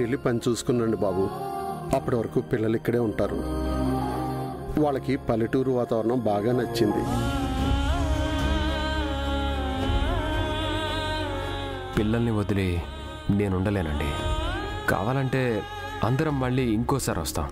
వెళ్ళి పని చూసుకున్నాండి బాబు అప్పటి వరకు పిల్లలు ఇక్కడే ఉంటారు వాళ్ళకి పల్లెటూరు వాతావరణం బాగా నచ్చింది పిల్లల్ని వదిలి నేను ఉండలేనండి కావాలంటే అందరం మళ్ళీ ఇంకోసారి వస్తాం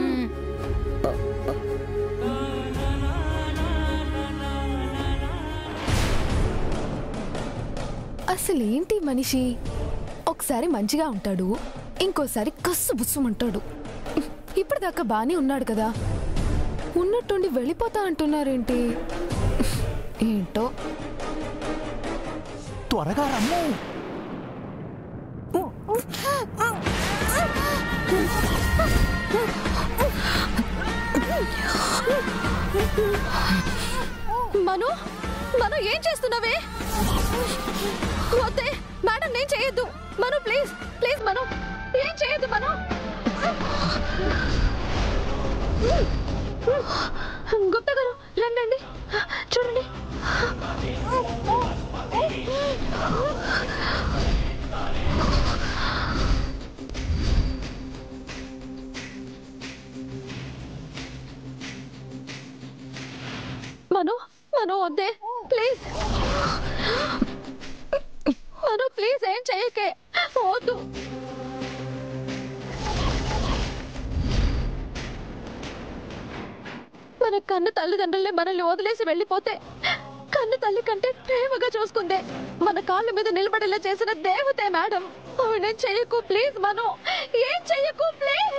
అసలు ఏంటి మనిషి ఒకసారి మంచిగా ఉంటాడు ఇంకోసారి కస్సు బుస్సుమంటాడు ఇప్పటిదాకా బానే ఉన్నాడు కదా ఉన్నట్టుండి వెళ్ళిపోతా అంటున్నారేంటి ఏంటో త్వరగా రమ్ము మను మను ఏం చేస్తున్నావే వద్దే మేడం నేను చేయొద్దు మను ప్లీజ్ ప్లీజ్ మను ఏం చేయొద్దు మను గుప్తా గారు రండి చూడండి మను మను వద్దే ప్లీజ్ మను ప్లీజ్ ఏం చేయకే వద్దు మన కన్ను తల్లిదండ్రులే మనల్ని వదిలేసి వెళ్ళిపోతే కన్ను తల్లి కంటే ప్రేమగా చూసుకుందే మన కాళ్ళ మీద నిలబడేలా చేసిన దేవతే మేడం ఆవిడేం చెయ్యకు ప్లీజ్ మను ఏం చెయ్యకు ప్లీజ్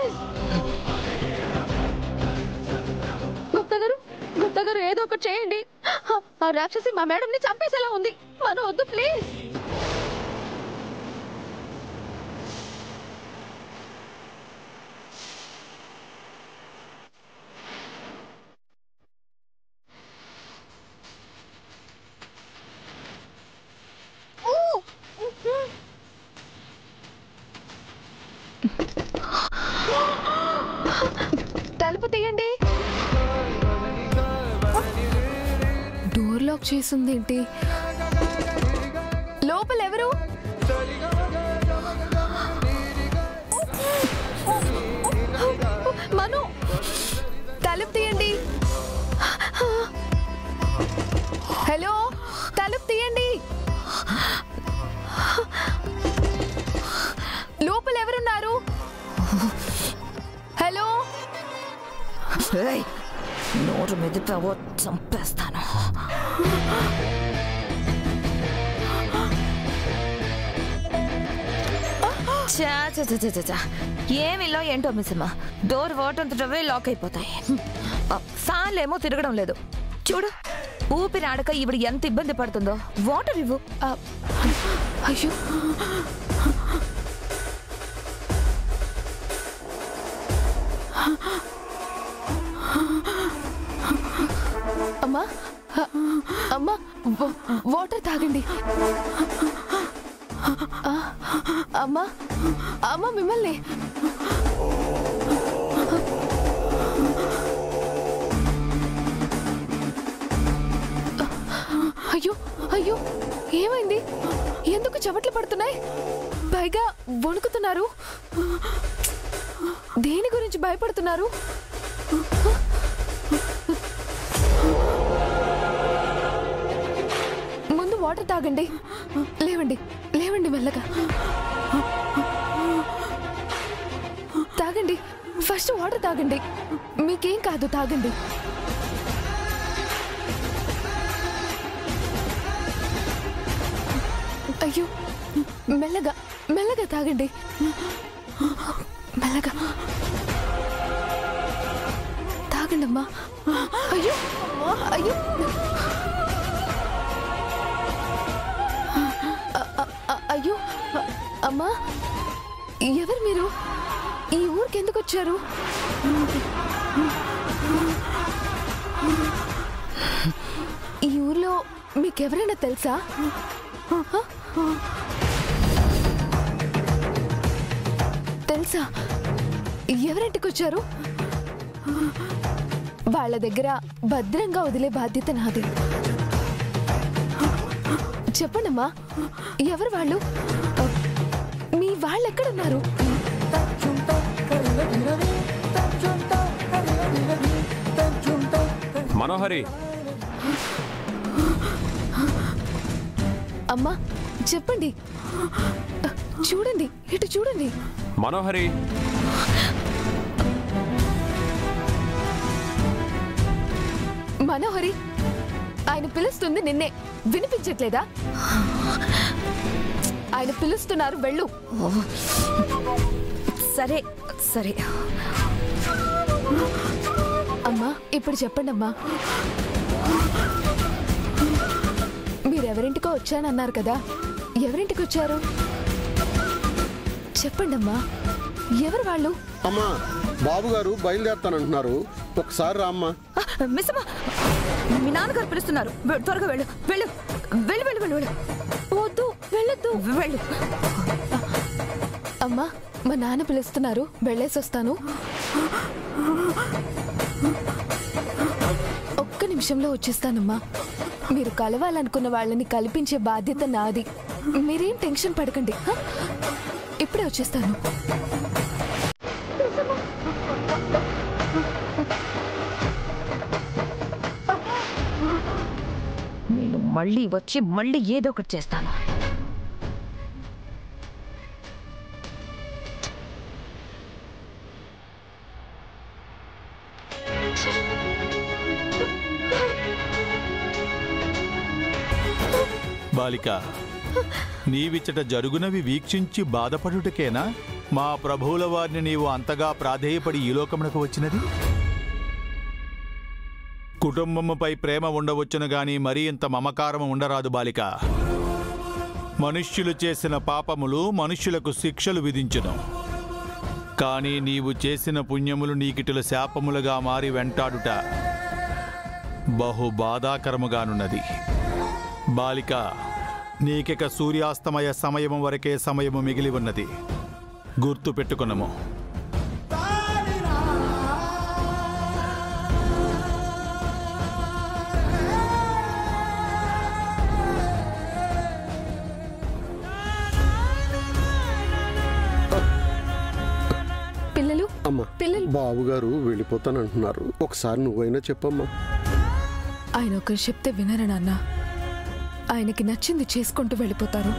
గుప్తా గారు గుప్తా గారు ఏదో ఒకటి చేయండి ఆ రాక్షసి మా మేడం ని చంపేసేలా ఉంది మన వద్దు ప్లీజ్ తలుపు తీయండి డోర్ లాక్ చేసింది ఏంటి లోపల ఎవరు మను తలుపు తీయండి హలో తలుపు తీయండి లోపల ఎవరున్నారు హలో ఏయ్, నోరు మెదిపావో చంపేస్తాను చా చా చా చా, చా, చా. ఏమిలో ఏంటో మిస్సమ్మ డోర్ ఓటంతటవే లాక్ అయిపోతాయి ఆ, ఫ్యాన్లేమో తిరగడం లేదు చూడు ఊపిరి ఆడక ఈవిడ ఎంత ఇబ్బంది పడుతుందో వాటర్ ఇవ్వు ఆ, అయ్యో అమ్మా ఆ, అమ్మా వా- వాటర్ తాగండి ఆ, అమ్మా అమ్మా మిమ్మల్ని అయ్యో అయ్యో ఏమైంది ఎందుకు చెమట్లు పడుతున్నాయి పైగా వణుకుతున్నారు దేని గురించి భయపడుతున్నారు ముందు వాటర్ తాగండి లేవండి లేవండి మెల్లగా తాగండి ఫస్ట్ వాటర్ తాగండి మీకేం కాదు తాగండి అయ్యో మెల్లగా మెల్లగా తాగండి మెల్లగా తాగండి అమ్మా అయ్యో అయ్యో అ- అ- అ- అయ్యో అ- అమ్మా ఎవరు మీరు ఈ ఊరికి ఎందుకు వచ్చారు ఈ ఊర్లో మీకెవరైనా తెలుసా తెలుసా ఎవరింటికి వచ్చారు వాళ్ళ దగ్గర భద్రంగా వదిలే బాధ్యత నాది చెప్పండమ్మా ఎవరు వాళ్ళు మీ వాళ్ళు ఎక్కడున్నారు మనోహరి అమ్మా చెప్పండి చూడండి ఇటు చూడండి మనోహరి మనోహరి ఆయన పిలుస్తుంది నిన్నే వినిపించట్లేదా ఆయన పిలుస్తున్నారు వెళ్ళు సరే సరే అమ్మా ఇప్పుడు చెప్పండి అమ్మా మీరెవరింటికో వచ్చానన్నారు కదా ఎవరింటికి వచ్చారు చెప్పండి అమ్మా ఎవరు వాళ్ళు అమ్మా బాబు గారు బయలుదేరుతానంటున్నారు ఒకసారి రామ్మా ఆ, మిస్ అమ్మ మీ నాన్నగారు పిలుస్తున్నారు వె- త్వరగా వెళ్ళు వెళ్ళు వెళ్ళు వెళ్ళు వెళ్ళు వెళ్ళు వద్దు వెళ్ళొద్దు వెళ్ళు అమ్మా మా నాన్న పిలుస్తున్నారు వెళ్ళేసి వస్తాను ఒక్క నిమిషంలో వచ్చేస్తానమ్మా మీరు కలవాలనుకున్న వాళ్ళని కల్పించే బాధ్యత నాది మీరేం టెన్షన్ పడకండి హ? ఇప్పుడే వచ్చేస్తాను నేను మళ్ళీ వచ్చి మళ్ళీ ఏదో ఒకటి చేస్తాను బాలిక నీవిచ్చట జరుగునవి వీక్షించి బాధపడుటకేనా మా ప్రభువుల వారిని నీవు అంతగా ప్రాధేయపడి ఈ లోకమునకు వచ్చినది కుటుంబముపై ప్రేమ ఉండవచ్చును గాని మరీ ఇంత మమకారము ఉండరాదు బాలిక మనుష్యులు చేసిన పాపములు మనుష్యులకు శిక్షలు విధించును కానీ నీవు చేసిన పుణ్యములు నీకిటుల శాపములుగా మారి వెంటాడుట బహు బాధాకరముగానున్నది బాలిక నీకిక సూర్యాస్తమయ సమయము వరకే సమయము మిగిలి ఉన్నది గుర్తు పెట్టుకున్నము పిల్లలు అమ్మా పిల్లలు బాబు గారు వెళ్ళిపోతానంటున్నారు ఒకసారి నువ్వైనా చెప్పమ్మా ఆయన ఒకరు చెప్తే వినరు నాన్న ఆయనకి నచ్చింది చేసుకుంటూ వెళ్ళిపోతారు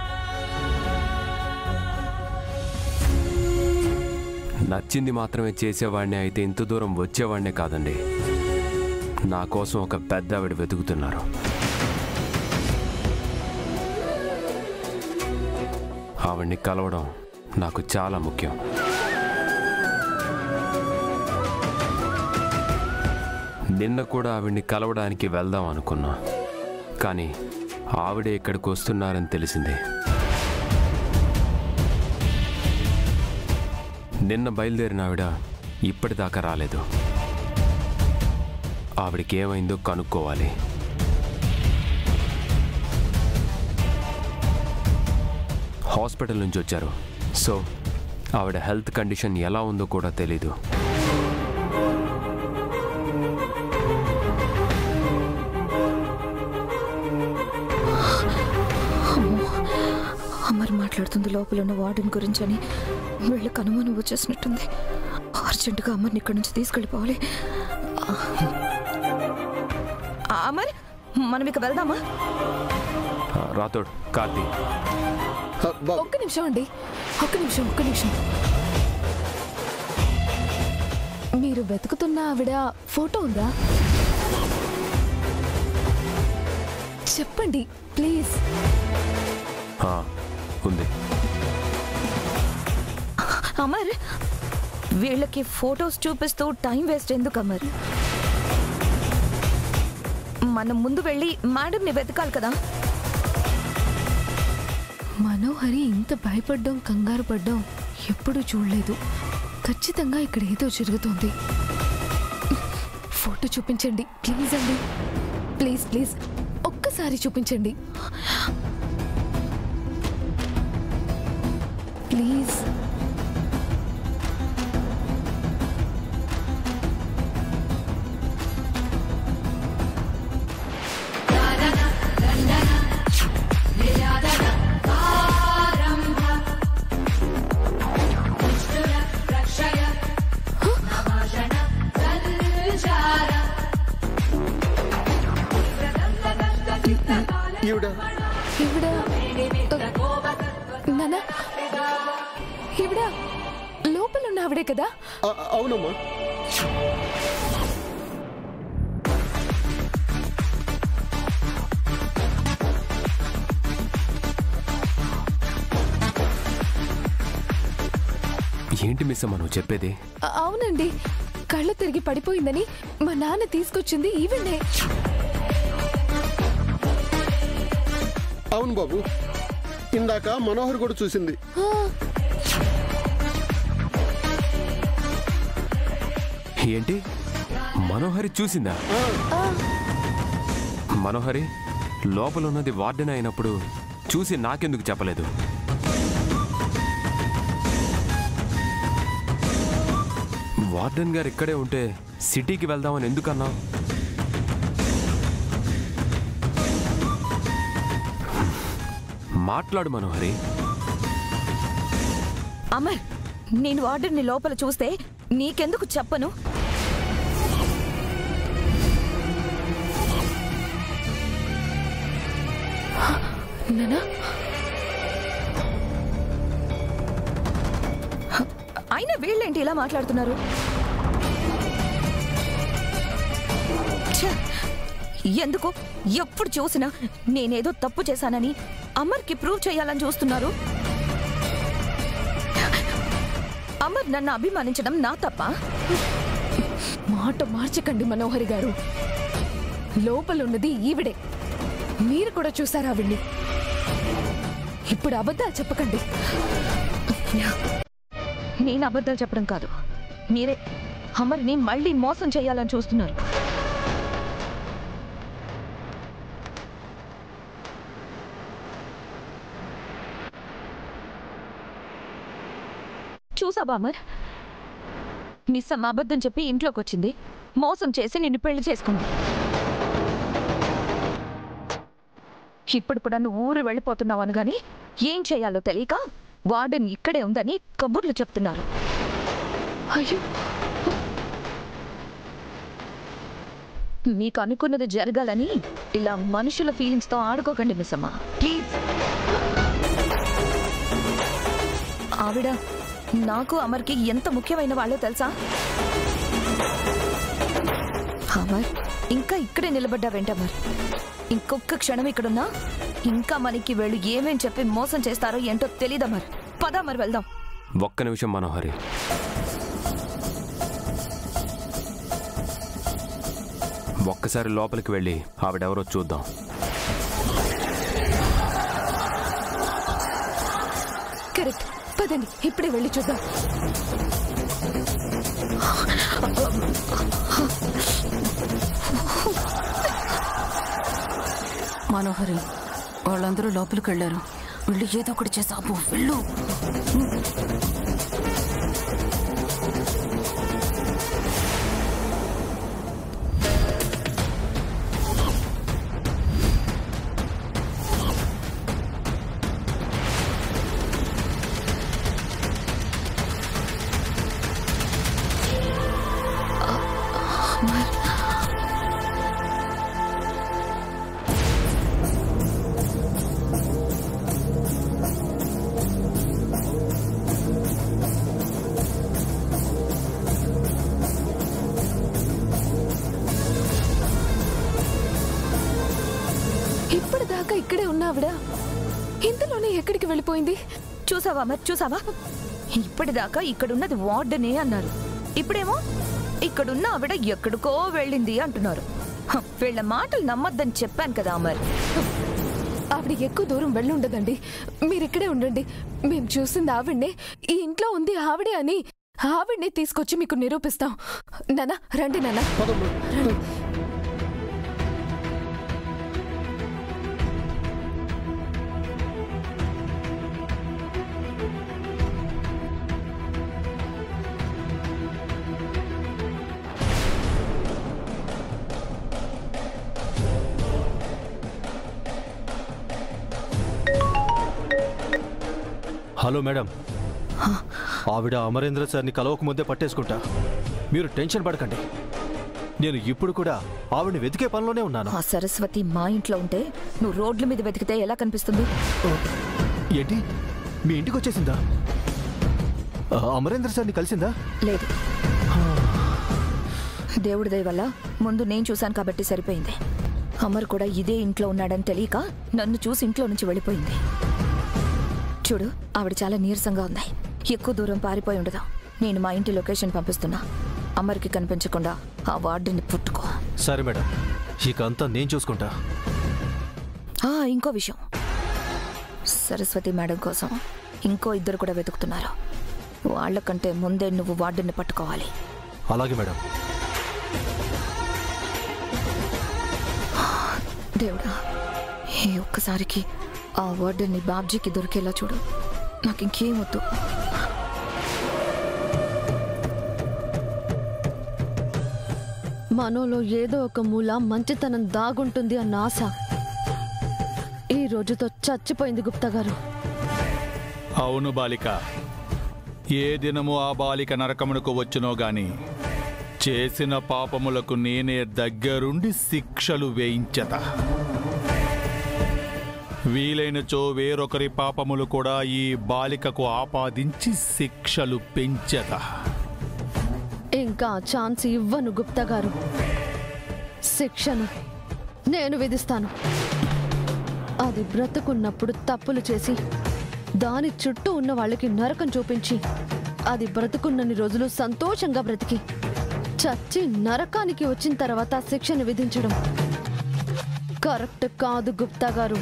నచ్చింది మాత్రమే చేసేవాడిని అయితే ఇంత దూరం వచ్చేవాడినే కాదండి నా కోసం ఒక పెద్ద ఆవిడ వెతుకుతున్నారు ఆవిడ్ని కలవడం నాకు చాలా ముఖ్యం నిన్న కూడా ఆవిడ్ని కలవడానికి వెళ్దాం అనుకున్నా కానీ ఆవిడే ఇక్కడికి వస్తున్నారని తెలిసింది నిన్న బయలుదేరిన ఆవిడ ఇప్పటిదాకా రాలేదు ఆవిడకి ఏమైందో కనుక్కోవాలి హాస్పిటల్ నుంచి వచ్చారు సో ఆవిడ హెల్త్ కండిషన్ ఎలా ఉందో కూడా తెలీదు అమర్ మాట్లాడుతుంది లోపల ఉన్న వార్డెన్ గురించి అని వీళ్ళకి అనుమానం వచ్చేసినట్టుంది అర్జెంటుగా అమర్ని ఇక్కడి నుంచి తీసుకెళ్ళిపోవాలి ఆ, అమర్ మనం ఇక వెళ్దామా ఆ, రాథోడ్ కార్తీ హ, బా- ఒక్క నిమిషం అండి ఒక్క నిమిషం ఒక్క నిమిషం మీరు వెతుకుతున్న ఆవిడ ఫోటో ఉందా చెప్పండి ప్లీజ్ ఆ, ఉంది అమర్ వీళ్ళకి ఫొటోస్ చూపిస్తూ టైం వేస్ట్ ఎందుకు అమర్ మనం ముందు వెళ్ళి మేడంని వెతకాలి కదా మనోహరి ఇంత భయపడ్డం కంగారు పడ్డం ఎప్పుడూ చూడలేదు ఖచ్చితంగా ఇక్కడ ఏదో జరుగుతోంది ఫోటో చూపించండి ప్లీజ్ అండి ప్లీజ్ ప్లీజ్ ఒక్కసారి చూపించండి ప్లీజ్ ఆవిడ ఈవిడ నానా ఈవిడ లోపల ఉన్న ఆవిడే కదా ఆ, అవునమ్మా ఏంటి మిస్ అమ్మ నువ్వు చెప్పేది అ- అవునండి కళ్ళు తిరిగి పడిపోయిందని మా నాన్న తీసుకొచ్చింది ఈవిడే అవును బాబు ఇందాక మనోహర్ కూడా చూసింది ఆ, ఏంటి మనోహరి చూసిందా ఆ, మనోహరి లోపల ఉన్నది వార్డెన్ అయినప్పుడు చూసి నాకెందుకు చెప్పలేదు వార్డెన్ గారు ఇక్కడే ఉంటే సిటీకి వెళ్దామని ఎందుకన్నావు మాట్లాడు మనోహరి అమర్ నేను వార్డెన్ని లోపల చూస్తే నీకెందుకు చెప్పను నానా అయినా వీళ్ళేంటి ఇలా మాట్లాడుతున్నారు ఛ! ఎందుకు ఎప్పుడు చూసినా నేనేదో తప్పు చేశానని అమర్కి ప్రూవ్ చేయాలని చూస్తున్నారు అమర్ నన్ను అభిమానించడం నా తప్ప మాట మార్చకండి మనోహరి గారు లోపల ఉన్నది ఈవిడే మీరు కూడా చూసారా ఆవిడ్ని ఇప్పుడు అబద్ధాలు చెప్పకండి నేను అబద్ధాలు చెప్పడం కాదు మీరే అమర్ని మళ్ళీ మోసం చేయాలని చూస్తున్నారు చూసావా అమర్ మిస్ అమ్మ అబద్ధం చెప్పి ఇంట్లోకి వచ్చింది మోసం చేసి నిన్ను పెళ్లి చేసుకుంది ఇప్పుడు కూడా నువ్వు ఊరు వెళ్ళిపోతున్నావు అనగాని ఏం చేయాలో తెలియక వార్డెన్ ఇక్కడే ఉందని కబుర్లు చెప్తున్నారు అయ్యో మీకు అనుకున్నది జరగాలని ఇలా మనుషుల ఫీలింగ్స్ తో ఆడుకోకండి మిస్ అమ్మ ప్లీజ్ ఆవిడ నాకు అమర్కి ఎంత ముఖ్యమైన వాళ్ళో తెలుసా అమర్ ఇంకా ఇక్కడే నిలబడ్డావేంటి అమర్ ఇంకొక క్షణం ఇక్కడున్నా ఇంకా మనకి వెళ్ళు ఏమేం చెప్పి మోసం చేస్తారో ఏంటో తెలీదు అమర్ పద అమర్ వెళ్దాం ఒక్క నిమిషం మనోహరి ఒక్కసారి లోపలికి వెళ్ళి ఆవిడెవరో చూద్దాం కరెక్ట్ పదండి ఇప్పుడే వెళ్ళి చూద్దాం మనోహరి వాళ్ళందరూ లోపలికి వెళ్ళారు వెళ్ళి ఏదో ఒకటి చేసావు వెళ్ళు ఇప్పటిదాకా ఇక్కడే ఉన్న ఆవిడ ఇంతలోనే ఎక్కడికి వెళ్ళిపోయింది చూసావా మరి చూసావా ఇప్పటిదాకా ఇక్కడున్నది వార్డనే అన్నారు ఇప్పుడేమో ఇక్కడున్న ఆవిడ ఎక్కడికో వెళ్ళింది అంటున్నారు హ, వీళ్ళ మాటలు నమ్మొద్దని చెప్పాను కదా అమర్ ఆవిడ ఎక్కువ దూరం వెళ్ళి ఉండదండి మీరు ఇక్కడే ఉండండి మేము చూసింది ఆవిడ్నే ఈ ఇంట్లో ఉంది ఆవిడే అని ఆవిడ్నే తీసుకొచ్చి మీకు నిరూపిస్తాం నాన్న రండి నాన్న పదమ్మా హలో మేడం ఆవిడ అమరేంద్ర సార్ని కలవక ముందే పట్టేసుకుంటా మీరు టెన్షన్ పడకండి నేను ఇప్పుడు కూడా ఆవిడని వెతికే పనిలోనే ఉన్నాను ఆ సరస్వతి మా ఇంట్లో ఉంటే నువ్వు రోడ్ల మీద వెతికితే ఎలా కనిపిస్తుంది ఏంటి మీ ఇంటికి వచ్చేసిందా ఆ, అమరేంద్ర సార్ని కలిసిందా లేదు దేవుడి దయ వల్ల ముందు నేను చూశాను కాబట్టి సరిపోయింది అమర్ కూడా ఇదే ఇంట్లో ఉన్నాడని తెలియక నన్ను చూసి ఇంట్లో నుంచి వెళ్ళిపోయింది చూడు ఆవిడ చాలా నీరసంగా ఉంది ఎక్కువ దూరం పారిపోయి ఉండదు నేను మా ఇంటి లొకేషన్ పంపిస్తున్నా అమర్కి కనిపించకుండా ఆ వార్డుని పుట్టుకో సరే మేడం ఇక అంతా నేను చూసుకుంటా ఆ, ఇంకో విషయం సరస్వతి మేడం కోసం ఇంకో ఇద్దరు కూడా వెతుకుతున్నారు వాళ్ళకంటే ముందే నువ్వు వార్డుని పట్టుకోవాలి అలాగే మేడం దేవుడా ఈ ఒక్కసారికి ఆ వార్డుని బాబ్జీకి దొరికేలా చూడు నాకు ఇంకేం వద్దు మనలో ఏదో ఒక మూల మంచితనం దాగుంటుంది అన్న ఆశ ఈ రోజుతో చచ్చిపోయింది గుప్తా గారు అవును బాలిక ఏ దినము ఆ బాలిక నరకమునకు వచ్చునో గాని చేసిన పాపములకు నేనే దగ్గరుండి శిక్షలు వేయించత వీలైనచో వేరొకరి పాపములు కూడా ఈ బాలికకు ఆపాదించి శిక్షలు పెంచత ఇంకా ఛాన్స్ ఇవ్వను గుప్తా గారు శిక్షను నేను విధిస్తాను అది బ్రతుకున్నప్పుడు తప్పులు చేసి దాని చుట్టూ ఉన్న వాళ్ళకి నరకం చూపించి అది బ్రతుకున్నన్ని రోజులు సంతోషంగా బ్రతికి చచ్చి నరకానికి వచ్చిన తర్వాత శిక్షను విధించడం కరెక్ట్ కాదు గుప్తా గారు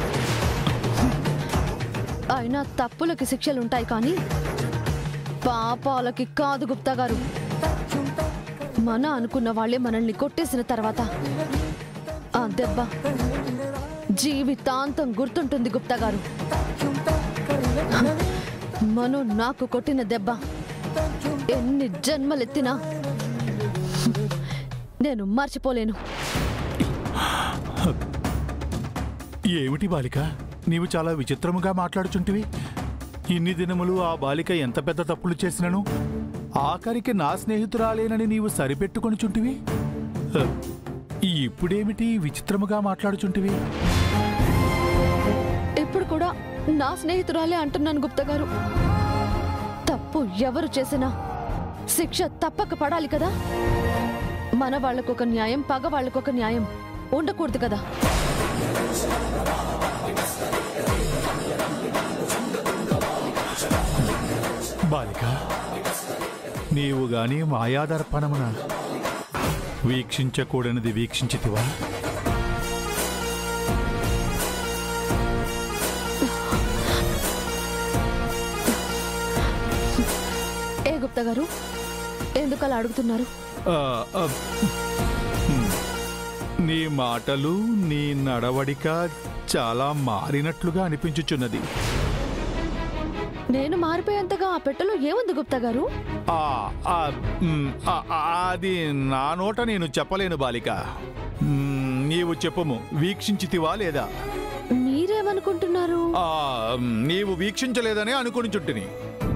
అయినా తప్పులకి శిక్షలుంటాయి కానీ పాపాలకి కాదు గుప్తా గారు మన అనుకున్న వాళ్ళే మనల్ని కొట్టేసిన తర్వాత ఆ దెబ్బ జీవితాంతం గుర్తుంటుంది గుప్తా గారు మను నాకు కొట్టిన దెబ్బ ఎన్ని జన్మలెత్తినా నేను మర్చిపోలేను ఏమిటి బాలిక నీవు చాలా విచిత్రముగా మాట్లాడుచుంటివి ఇన్ని దినములు ఆ బాలిక ఎంత పెద్ద తప్పులు చేసినను ఆఖరికి నా స్నేహితురాలేనని నీవు సరిపెట్టుకొని చుంటివి హ, ఇప్పుడేమిటి విచిత్రముగా మాట్లాడుచుంటివి ఇప్పుడు కూడా నా స్నేహితురాలే అంటున్నాను గుప్తా గారు తప్పు ఎవరు చేసినా శిక్ష తప్పక పడాలి కదా మన వాళ్ళకొక న్యాయం పగ వాళ్ళకొక న్యాయం ఉండకూడదు కదా బాలిక నీవు గాని మాయాదర్పణమున వీక్షించకూడనిది వీక్షించితివా ఏ గుప్తా గారు ఎందుకు అలా అడుగుతున్నారు ఆ, ఆ, హ్మ్. నీ మాటలు నీ నడవడిక చాలా మారినట్లుగా అనిపించుచున్నది నేను మారిపోయేంతగా ఆ పెట్టెలో ఏముంది గుప్తా గారు ఆ, ఆ, మ్, ఆ, ఆ, అది నా నోట నేను చెప్పలేను బాలిక మ్, నీవు చెప్పము వీక్షించితివా లేదా మీరేమనుకుంటున్నారు ఆ, మ్, నీవు వీక్షించలేదని అనుకుని చుట్టిని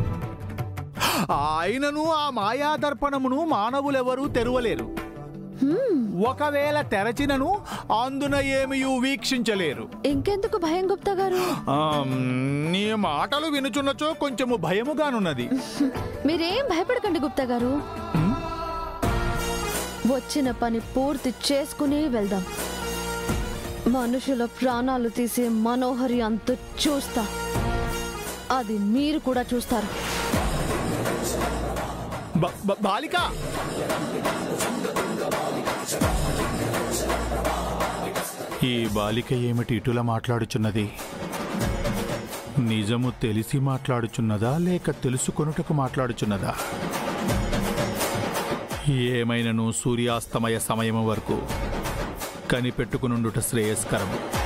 ఆయనను ఆ మాయాదర్పణమును మానవులెవరూ తెరవలేరు ఒకవేళ తెరచినను అందున ఏమియూ వీక్షించలేరు ఇంకెందుకు భయం గుప్తా గారు ఆ, మ్, నీ మాటలు వినుచున్నచో కొంచెము భయముగానున్నది మీరేం భయపడకండి గుప్తా గారు వచ్చిన పని పూర్తి చేసుకుని వెళ్దాం మనుషుల ప్రాణాలు తీసే మనోహరి అంత చూస్తా అది మీరు కూడా చూస్తారు బ- బ- బాలిక ఈ బాలిక ఏమిటి ఇటుల మాట్లాడుచున్నది నిజము తెలిసి మాట్లాడుచున్నదా లేక తెలుసుకొనుటకు మాట్లాడుచున్నదా ఏమైనను సూర్యాస్తమయ సమయము వరకు కనిపెట్టుకునుండుట శ్రేయస్కరము